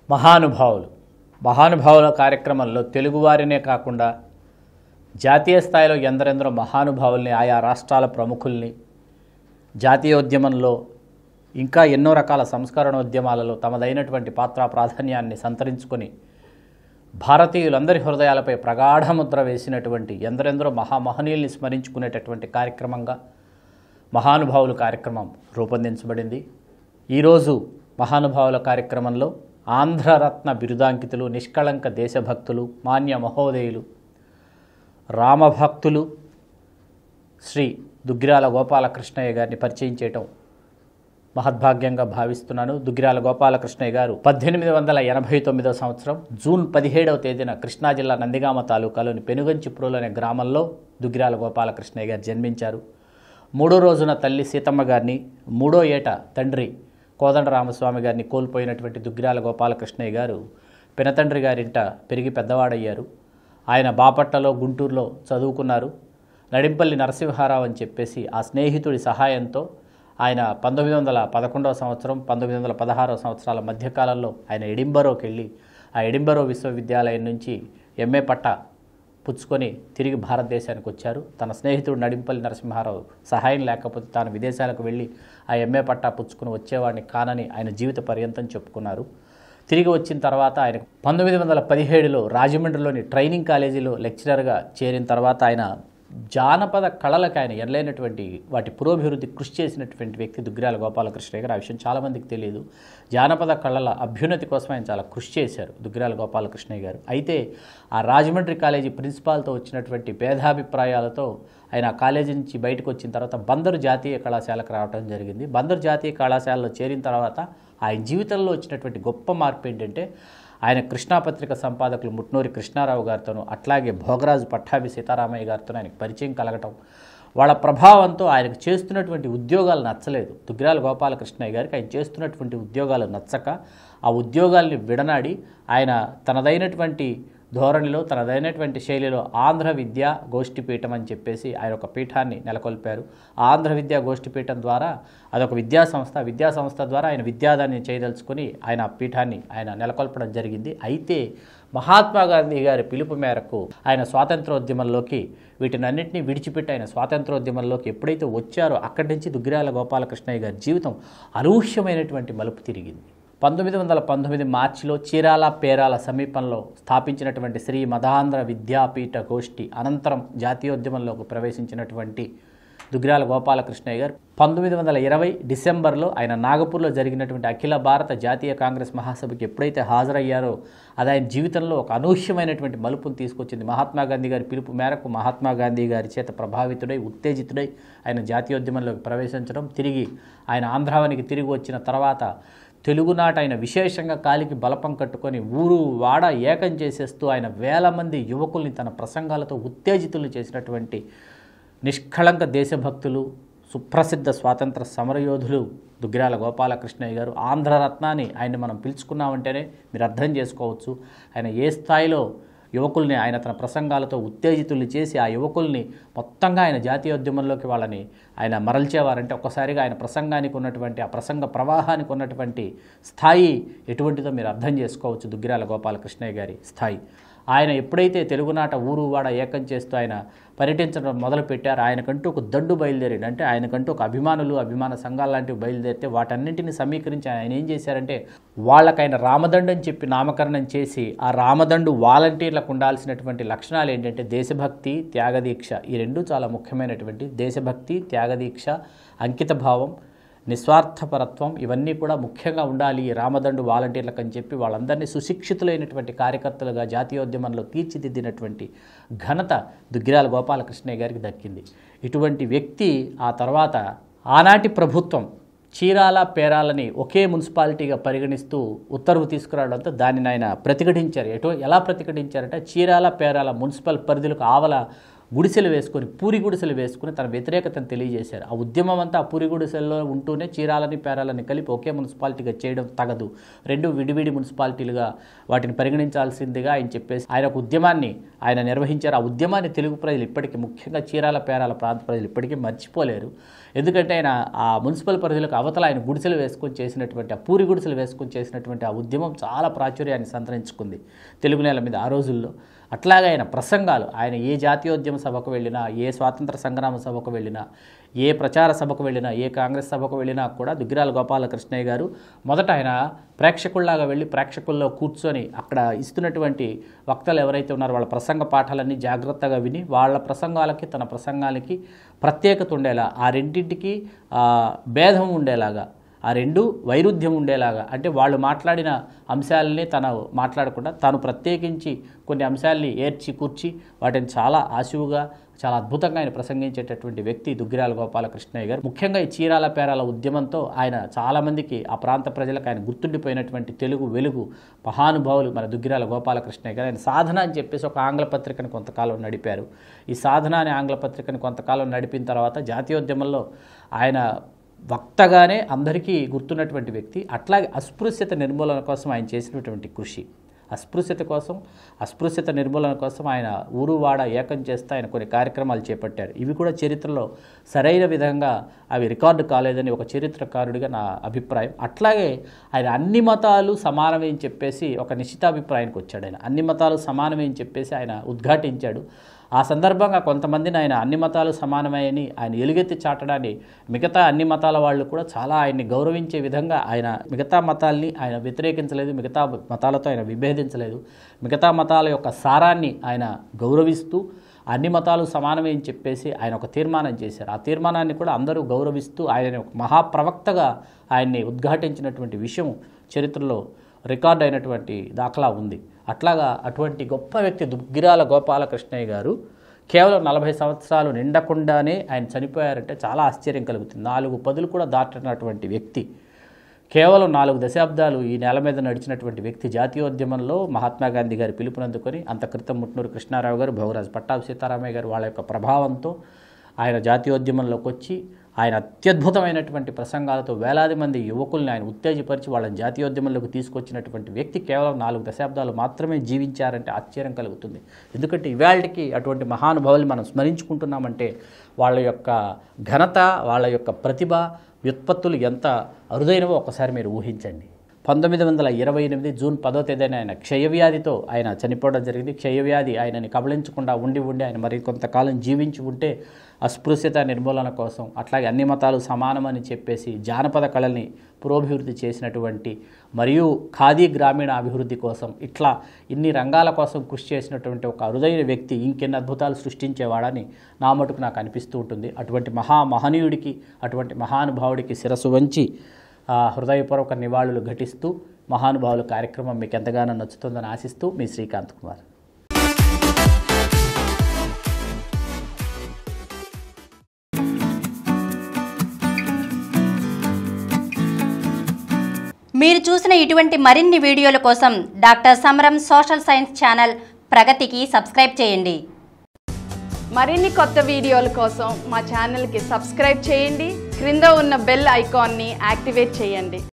మహానుభావులు మహానుభావుల కార్యక్రమంలో తెలుగువారినే కాకుండా జాతీయ స్థాయిలో ఎందరెందరో మహానుభావుల్ని ఆయా రాష్ట్రాల ప్రముఖుల్ని జాతీయోద్యమంలో ఇంకా ఎన్నో రకాల సంస్కరణోద్యమాలలో తమదైనటువంటి పాత్ర ప్రాధాన్యాన్ని సంతరించుకొని భారతీయులందరి హృదయాలపై ప్రగాఢ ముద్ర వేసినటువంటి ఎందరెందరో మహామహనీయుల్ని స్మరించుకునేటటువంటి కార్యక్రమంగా మహానుభావులు కార్యక్రమం రూపొందించబడింది ఈరోజు మహానుభావుల కార్యక్రమంలో ఆంధ్రరత్న బిరుదాంకితులు నిష్కళంక దేశభక్తులు మాన్య మహోదయులు రామభక్తులు శ్రీ దుగ్గిరాల గోపాలకృష్ణయ్య గారిని పరిచయం చేయటం మహద్భాగ్యంగా భావిస్తున్నాను దుగ్గిరాల గోపాలకృష్ణయ్య గారు పద్దెనిమిది వందల ఎనభై తొమ్మిదవ సంవత్సరం జూన్ పదిహేడవ తేదీన కృష్ణా జిల్లా నందిగామ తాలూకాలోని పెనుగంచిప్రోలు అనే గ్రామంలో దుగ్గిరాల గోపాలకృష్ణయ్య గారు జన్మించారు మూడో రోజున తల్లి సీతమ్మ గారిని మూడో ఏట తండ్రి కోదండ రామస్వామి గారిని కోల్పోయినటువంటి దుగ్గిరాల గోపాలకృష్ణయ్య గారు పినతండ్రి గారింట పెరిగి పెద్దవాడయ్యారు ఆయన బాపట్లలో గుంటూరులో చదువుకున్నారు నడింపల్లి నరసింహారావు అని చెప్పేసి ఆ స్నేహితుడి సహాయంతో ఆయన పంతొమ్మిది వందల పదకొండవ సంవత్సరం పంతొమ్మిది వందల పదహారవ సంవత్సరాల మధ్యకాలంలో ఆయన ఎడింబరోకి వెళ్ళి ఆ ఎడింబరో విశ్వవిద్యాలయం నుంచి ఎంఏ పట్టా పుచ్చుకొని తిరిగి భారతదేశానికి వచ్చారు తన స్నేహితుడు నడింపల్లి నరసింహారావు సహాయం లేకపోతే తాను విదేశాలకు వెళ్ళి ఆ ఎంఏ పట్టా పుచ్చుకుని వచ్చేవాడిని కానని ఆయన జీవిత పర్యంతం చెప్పుకున్నారు తిరిగి వచ్చిన తర్వాత ఆయన పంతొమ్మిది వందల పదిహేడులో రాజమండ్రిలోని ట్రైనింగ్ కాలేజీలో లెక్చరర్గా చేరిన తర్వాత ఆయన జానపద కళలకు ఆయన ఎనలేనటువంటి వాటి పురోభివృద్ధి కృషి చేసినటువంటి వ్యక్తి దుగ్గిరాల గోపాలకృష్ణయ్య గారు ఆ విషయం చాలామందికి తెలియదు జానపద కళల అభ్యున్నతి కోసం ఆయన చాలా కృషి చేశారు దుగ్గిరాల గోపాలకృష్ణయ్య గారు అయితే ఆ రాజమండ్రి కాలేజీ ప్రిన్సిపాల్తో వచ్చినటువంటి భేదాభిప్రాయాలతో ఆయన ఆ కాలేజీ నుంచి బయటకు వచ్చిన తర్వాత బందరు జాతీయ కళాశాలకు రావడం జరిగింది బందరు జాతీయ కళాశాలలో చేరిన తర్వాత ఆయన జీవితంలో వచ్చినటువంటి గొప్ప మార్పు ఏంటంటే ఆయన కృష్ణాపత్రిక సంపాదకులు ముట్నూరి కృష్ణారావు గారితోనూ అట్లాగే భోగరాజు పట్టాభి సీతారామయ్య గారితో ఆయనకు పరిచయం కలగటం వాళ్ళ ప్రభావంతో ఆయనకు చేస్తున్నటువంటి ఉద్యోగాలు నచ్చలేదు దుగ్గిరాల గోపాలకృష్ణయ్య గారికి ఆయన చేస్తున్నటువంటి ఉద్యోగాలు నచ్చక ఆ ఉద్యోగాల్ని విడనాడి ఆయన తనదైనటువంటి ధోరణిలో తనదైనటువంటి శైలిలో ఆంధ్ర విద్యా గోష్ఠిపీఠం అని చెప్పేసి ఆయన ఒక పీఠాన్ని నెలకొల్పారు ఆంధ్ర విద్యా గోష్ఠిపీఠం ద్వారా అదొక విద్యా సంస్థ విద్యా సంస్థ ద్వారా ఆయన విద్యాదాన్ని చేయదలుచుకొని ఆయన ఆ పీఠాన్ని ఆయన నెలకొల్పడం జరిగింది అయితే మహాత్మా గాంధీ గారి పిలుపు మేరకు ఆయన స్వాతంత్రోద్యమంలోకి వీటినన్నింటినీ విడిచిపెట్టి ఆయన స్వాతంత్రోద్యమంలోకి ఎప్పుడైతే వచ్చారో అక్కడి నుంచి దుగ్గిరాల గోపాలకృష్ణయ్య గారి జీవితం అనూహ్యమైనటువంటి మలుపు తిరిగింది పంతొమ్మిది వందల పంతొమ్మిది మార్చిలో చీరాల పేరాల సమీపంలో స్థాపించినటువంటి శ్రీ మదాంధ్ర విద్యాపీఠ గోష్ఠి అనంతరం జాతీయోద్యమంలోకి ప్రవేశించినటువంటి దుగ్గిరాల గోపాలకృష్ణయ్య గారు పంతొమ్మిది వందల ఇరవై డిసెంబర్లో ఆయన నాగపూర్లో జరిగినటువంటి అఖిల భారత జాతీయ కాంగ్రెస్ మహాసభకి ఎప్పుడైతే హాజరయ్యారో అది ఆయన జీవితంలో ఒక అనూహ్యమైనటువంటి మలుపును తీసుకొచ్చింది మహాత్మా గాంధీ గారి పిలుపు మేరకు మహాత్మా గాంధీ గారి చేత ప్రభావితుడై ఉత్తేజితుడై ఆయన జాతీయోద్యమంలోకి ప్రవేశించడం తిరిగి ఆయన ఆంధ్రావనికి తిరిగి వచ్చిన తర్వాత తెలుగునాట ఆయన విశేషంగా కాలికి బలపం కట్టుకొని ఊరు వాడ ఏకం చేసేస్తూ ఆయన వేల మంది యువకుల్ని తన ప్రసంగాలతో ఉత్తేజితులు చేసినటువంటి నిష్కళంక దేశభక్తులు సుప్రసిద్ధ స్వాతంత్ర సమరయోధులు దుగ్గిరాల గోపాలకృష్ణయ్య గారు ఆంధ్రరత్నాన్ని ఆయన్ని మనం పిలుచుకున్నామంటేనే మీరు అర్థం చేసుకోవచ్చు ఆయన ఏ స్థాయిలో యువకుల్ని ఆయన తన ప్రసంగాలతో ఉత్తేజితుల్ని చేసి ఆ యువకుల్ని మొత్తంగా ఆయన జాతీయోద్యమంలోకి వాళ్ళని ఆయన మరల్చేవారంటే ఒక్కసారిగా ఆయన ప్రసంగానికి ఉన్నటువంటి ఆ ప్రసంగ ప్రవాహానికి ఉన్నటువంటి స్థాయి ఎటువంటిదో మీరు అర్థం చేసుకోవచ్చు దుగ్గిరాల గోపాలకృష్ణయ్య గారి స్థాయి ఆయన ఎప్పుడైతే తెలుగునాట ఊరు వాడ ఏకం చేస్తూ ఆయన పర్యటించడం మొదలుపెట్టారు ఆయనకంటూ ఒక దండు బయలుదేరాడు అంటే ఆయనకంటూ ఒక అభిమానులు అభిమాన సంఘాలు లాంటివి బయలుదేరితే వాటన్నింటిని సమీకరించి ఆయన ఏం చేశారంటే వాళ్ళకైన రామదండు అని చెప్పి నామకరణం చేసి ఆ రామదండు వాలంటీర్లకు ఉండాల్సినటువంటి లక్షణాలు ఏంటంటే దేశభక్తి త్యాగదీక్ష ఈ రెండు చాలా ముఖ్యమైనటువంటి దేశభక్తి త్యాగదీక్ష అంకితభావం నిస్వార్థపరత్వం ఇవన్నీ కూడా ముఖ్యంగా ఉండాలి ఈ రామదండు వాలంటీర్లకు అని చెప్పి వాళ్ళందరినీ సుశిక్షితులైనటువంటి కార్యకర్తలుగా జాతీయోద్యమంలో తీర్చిదిద్దినటువంటి ఘనత దుగ్గిరాల గోపాలకృష్ణయ్య గారికి దక్కింది ఇటువంటి వ్యక్తి ఆ తర్వాత ఆనాటి ప్రభుత్వం చీరాల పేరాలని ఒకే మున్సిపాలిటీగా పరిగణిస్తూ ఉత్తర్వు తీసుకురావడంతో దానిని ఆయన ప్రతిఘటించారు ఎటు ఎలా ప్రతిఘటించారంటే చీరాల పేరాల మున్సిపల్ పరిధులకు ఆవల గుడిసెలు వేసుకొని పూరి గుడిసెలు వేసుకుని తన వ్యతిరేకతను తెలియజేశారు ఆ ఉద్యమం అంతా ఆ పూరి గుడిసెల్లో ఉంటూనే చీరాలని పేరాలని కలిపి ఒకే మున్సిపాలిటీగా చేయడం తగదు రెండు విడివిడి మున్సిపాలిటీలుగా వాటిని పరిగణించాల్సిందిగా ఆయన చెప్పేసి ఆయన ఒక ఉద్యమాన్ని ఆయన నిర్వహించారు ఆ ఉద్యమాన్ని తెలుగు ప్రజలు ఇప్పటికీ ముఖ్యంగా చీరాల పేరాల ప్రాంత ప్రజలు ఇప్పటికీ మర్చిపోలేరు ఎందుకంటే ఆయన ఆ మున్సిపల్ పరిధిలకు అవతల ఆయన గుడిసెలు వేసుకొని చేసినటువంటి ఆ పూరి గుడిసెలు వేసుకొని చేసినటువంటి ఆ ఉద్యమం చాలా ప్రాచుర్యాన్ని సంతరించుకుంది తెలుగు నేల మీద ఆ రోజుల్లో అట్లాగే ఆయన ప్రసంగాలు ఆయన ఏ జాతీయోద్యమ సభకు వెళ్ళినా ఏ స్వాతంత్ర సంగ్రామ సభకు వెళ్ళినా ఏ ప్రచార సభకు వెళ్ళినా ఏ కాంగ్రెస్ సభకు వెళ్ళినా కూడా దుగ్గిరాల గోపాలకృష్ణయ్య గారు మొదట ఆయన ప్రేక్షకుల్లాగా వెళ్ళి ప్రేక్షకుల్లో కూర్చొని అక్కడ ఇస్తున్నటువంటి వక్తలు ఎవరైతే ఉన్నారో వాళ్ళ ప్రసంగ పాఠాలన్నీ జాగ్రత్తగా విని వాళ్ళ ప్రసంగాలకి తన ప్రసంగాలకి ప్రత్యేకత ఉండేలా ఆ రెండింటికి ఆ, భేదం ఉండేలాగా ఆ రెండు వైరుధ్యం ఉండేలాగా అంటే వాళ్ళు మాట్లాడిన అంశాలని తను మాట్లాడకుండా తాను ప్రత్యేకించి కొన్ని అంశాలని ఏర్చి కూర్చి వాటిని చాలా ఆశువుగా చాలా అద్భుతంగా ఆయన ప్రసంగించేటటువంటి వ్యక్తి దుగ్గిరాల గోపాలకృష్ణయ్య గారు ముఖ్యంగా ఈ చీరాల పేరాల ఉద్యమంతో ఆయన చాలామందికి ఆ ప్రాంత ప్రజలకు ఆయన గుర్తుండిపోయినటువంటి తెలుగు వెలుగు మహానుభావులు మన దుగ్గిరాల గోపాలకృష్ణయ్య గారు ఆయన సాధన అని చెప్పేసి ఒక ఆంగ్ల పత్రికను కొంతకాలం నడిపారు ఈ సాధన అనే ఆంగ్ల పత్రికను కొంతకాలం నడిపిన తర్వాత జాతీయోద్యమంలో ఆయన వక్తగానే అందరికీ గుర్తున్నటువంటి వ్యక్తి అట్లాగే అస్పృశ్యత నిర్మూలన కోసం ఆయన చేసినటువంటి కృషి అస్పృశ్యత కోసం అస్పృశ్యత నిర్మూలన కోసం ఆయన ఊరు వాడ ఏకం చేస్తూ ఆయన కొన్ని కార్యక్రమాలు చేపట్టారు ఇవి కూడా చరిత్రలో సరైన విధంగా అవి రికార్డు కాలేదని ఒక చరిత్రకారుడిగా నా అభిప్రాయం అట్లాగే ఆయన అన్ని మతాలు సమానమే అని చెప్పేసి ఒక నిశ్చితాభిప్రాయానికి వచ్చాడు ఆయన అన్ని మతాలు సమానమే అని చెప్పేసి ఆయన ఉద్ఘాటించాడు ఆ సందర్భంగా కొంతమందిని ఆయన అన్ని మతాలు సమానమని ఆయన ఎలుగెత్తి చాటడాన్ని మిగతా అన్ని మతాల వాళ్ళు కూడా చాలా ఆయన్ని గౌరవించే విధంగా ఆయన మిగతా మతాల్ని ఆయన వ్యతిరేకించలేదు మిగతా మతాలతో ఆయన విభేదించలేదు మిగతా మతాల యొక్క సారాన్ని ఆయన గౌరవిస్తూ అన్ని మతాలు సమానమే అని చెప్పేసి ఆయన ఒక తీర్మానం చేశారు ఆ తీర్మానాన్ని కూడా అందరూ గౌరవిస్తూ ఆయన ఒక మహాప్రవక్తగా ఆయన్ని ఉద్ఘాటించినటువంటి విషయం చరిత్రలో రికార్డ్ అయినటువంటి దాఖలా ఉంది అట్లాగా అటువంటి గొప్ప వ్యక్తి దుగ్గిరాల గోపాలకృష్ణయ్య గారు కేవలం నలభై సంవత్సరాలు నిండకుండానే ఆయన చనిపోయారంటే చాలా ఆశ్చర్యం కలుగుతుంది నాలుగు పదులు కూడా దాటినటువంటి వ్యక్తి కేవలం నాలుగు దశాబ్దాలు ఈ నేల మీద నడిచినటువంటి వ్యక్తి జాతీయోద్యమంలో మహాత్మా గాంధీ గారి పిలుపునందుకొని అంత క్రితం ముట్నూరు కృష్ణారావు గారు భౌరాజ్ పట్టాభి సీతారామయ్య గారు వాళ్ళ యొక్క ప్రభావంతో ఆయన జాతీయోద్యమంలోకి వచ్చి ఆయన అత్యద్భుతమైనటువంటి ప్రసంగాలతో వేలాది మంది యువకుల్ని ఆయన ఉత్తేజపరిచి వాళ్ళని జాతీయోద్యమంలోకి తీసుకొచ్చినటువంటి వ్యక్తి కేవలం నాలుగు దశాబ్దాలు మాత్రమే జీవించారంటే ఆశ్చర్యం కలుగుతుంది ఎందుకంటే ఇవాళకి అటువంటి మహానుభావుల్ని మనం స్మరించుకుంటున్నామంటే వాళ్ళ యొక్క ఘనత వాళ్ళ యొక్క ప్రతిభ వ్యుత్పత్తులు ఎంత అరుదైనవో ఒకసారి మీరు ఊహించండి పంతొమ్మిది వందల ఇరవై ఎనిమిది జూన్ పదో తేదీన ఆయన క్షయవ్యాధితో ఆయన చనిపోవడం జరిగింది క్షయవ్యాధి ఆయనని కబళించకుండా ఉండి ఉండి ఆయన మరి కొంతకాలం జీవించి ఉంటే అస్పృశ్యత నిర్మూలన కోసం అట్లాగే అన్ని మతాలు సమానమని చెప్పేసి జానపద కళల్ని పురోభివృద్ధి చేసినటువంటి మరియు ఖాదీ గ్రామీణ అభివృద్ధి కోసం ఇట్లా ఇన్ని రంగాల కోసం కృషి చేసినటువంటి ఒక అరుదైన వ్యక్తి ఇంకెన్ని అద్భుతాలు సృష్టించేవాడని నా మటుకు నాకు అనిపిస్తూ ఉంటుంది అటువంటి మహా మహనీయుడికి అటువంటి మహానుభావుడికి శిరస్సు వంచి ఆ, హృదయపూర్వక నివాళులు ఘటిస్తూ మహానుభావుల కార్యక్రమం మీకు ఎంతగానో నచ్చుతుందని ఆశిస్తూ మీ శ్రీకాంత్ కుమార్ మీరు చూసిన ఇటువంటి మరిన్ని వీడియోల కోసం doctor Samaram social science channel ప్రగతికి సబ్స్క్రైబ్ చేయండి మరిన్ని కొత్త వీడియోల కోసం మా ఛానల్కి సబ్స్క్రైబ్ చేయండి క్రింద ఉన్న బెల్ ఐకాన్ని యాక్టివేట్ చేయండి